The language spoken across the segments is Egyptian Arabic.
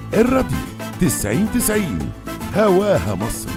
الراديو 90 90 هواها مصر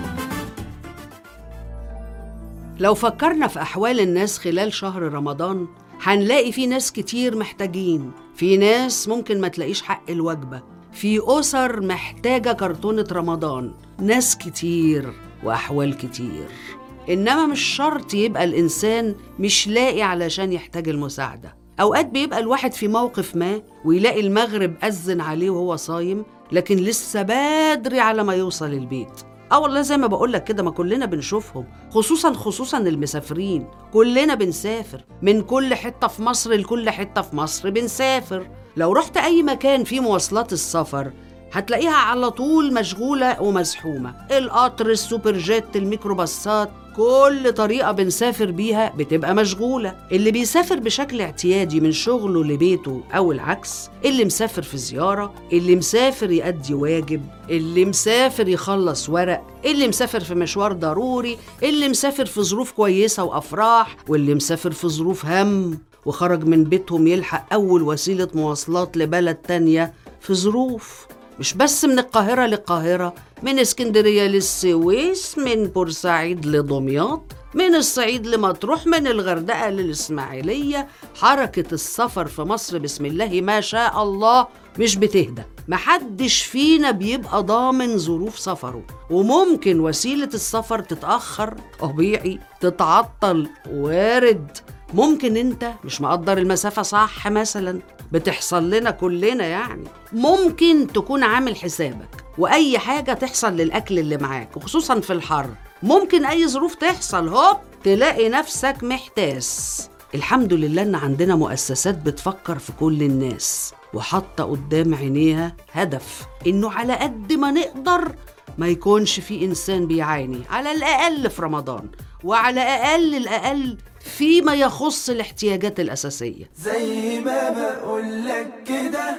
لو فكرنا في أحوال الناس خلال شهر رمضان هنلاقي في ناس كتير محتاجين في ناس ممكن ما تلاقيش حق الوجبة في أسر محتاجة كرتونة رمضان ناس كتير وأحوال كتير إنما مش شرط يبقى الإنسان مش لاقي علشان يحتاج المساعدة أوقات بيبقى الواحد في موقف ما ويلاقي المغرب أذن عليه وهو صايم لكن لسه بدري على ما يوصل البيت اه والله زي ما بقول لك كده ما كلنا بنشوفهم خصوصا خصوصا المسافرين كلنا بنسافر من كل حته في مصر لكل حته في مصر بنسافر لو رحت اي مكان فيه مواصلات السفر هتلاقيها على طول مشغوله ومزحومه القطر السوبر جيت الميكروباصات كل طريقة بنسافر بيها بتبقى مشغولة اللي بيسافر بشكل اعتيادي من شغله لبيته أو العكس اللي مسافر في زيارة اللي مسافر يأدي واجب اللي مسافر يخلص ورق اللي مسافر في مشوار ضروري اللي مسافر في ظروف كويسة وأفراح واللي مسافر في ظروف هم وخرج من بيتهم يلحق أول وسيلة مواصلات لبلد تانية في ظروف مش بس من القاهرة للقاهرة من اسكندرية للسويس من بورسعيد لدمياط من الصعيد لمطروح من الغردقة للإسماعيلية حركة السفر في مصر بسم الله ما شاء الله مش بتهدى محدش فينا بيبقى ضامن ظروف سفره وممكن وسيلة السفر تتأخر طبيعي تتعطل وارد ممكن انت مش مقدر المسافة صح مثلا بتحصل لنا كلنا يعني ممكن تكون عامل حسابك واي حاجة تحصل للاكل اللي معاك وخصوصا في الحر ممكن اي ظروف تحصل هوب تلاقي نفسك محتاس الحمد لله ان عندنا مؤسسات بتفكر في كل الناس وحاطة قدام عينيها هدف انه على قد ما نقدر ما يكونش في انسان بيعاني على الاقل في رمضان وعلى اقل الاقل فيما يخص الاحتياجات الاساسيه زي ما بقولك كده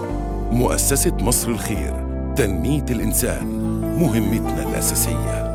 مؤسسة مصر الخير تنمية الإنسان مهمتنا الأساسية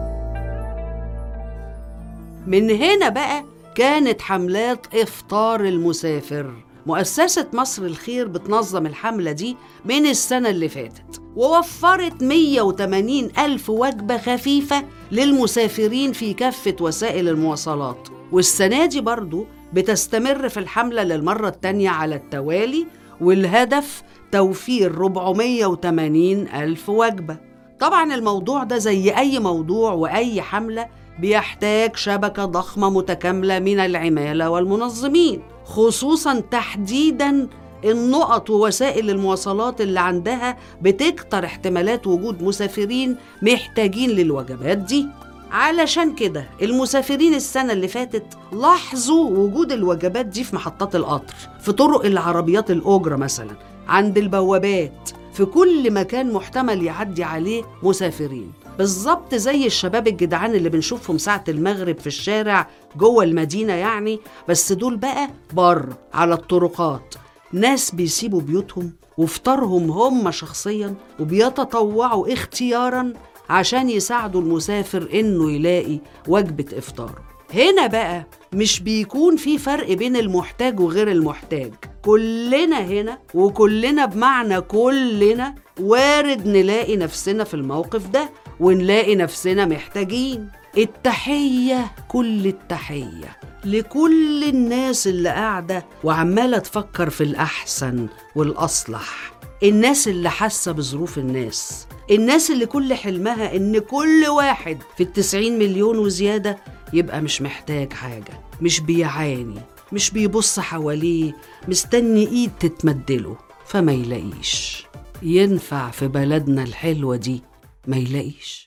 من هنا بقى كانت حملات إفطار المسافر مؤسسة مصر الخير بتنظم الحملة دي من السنة اللي فاتت ووفرت 180 ألف وجبة خفيفة للمسافرين في كافة وسائل المواصلات والسنة دي برضو بتستمر في الحملة للمرة التانية على التوالي والهدف توفير 480 ألف وجبة طبعا الموضوع ده زي أي موضوع وأي حملة بيحتاج شبكة ضخمة متكاملة من العمالة والمنظمين خصوصا تحديدا النقط ووسائل المواصلات اللي عندها بتكتر احتمالات وجود مسافرين محتاجين للوجبات دي علشان كده المسافرين السنة اللي فاتت لاحظوا وجود الوجبات دي في محطات القطر في طرق العربيات الأجرة مثلا عند البوابات في كل مكان محتمل يعدي عليه مسافرين بالظبط زي الشباب الجدعان اللي بنشوفهم ساعة المغرب في الشارع جوه المدينة يعني بس دول بقى بره على الطرقات ناس بيسيبوا بيوتهم وفطارهم هم شخصيا وبيتطوعوا اختيارا عشان يساعدوا المسافر انه يلاقي وجبة افطاره هنا بقى مش بيكون في فرق بين المحتاج وغير المحتاج كلنا هنا وكلنا بمعنى كلنا وارد نلاقي نفسنا في الموقف ده ونلاقي نفسنا محتاجين التحية كل التحية لكل الناس اللي قاعدة وعمالة تفكر في الأحسن والأصلح الناس اللي حاسة بظروف الناس الناس اللي كل حلمها إن كل واحد في التسعين مليون وزيادة يبقى مش محتاج حاجة مش بيعاني مش بيبص حواليه مستني إيد تتمدله فما يلاقيش ينفع في بلدنا الحلوة دي ما يلاقيش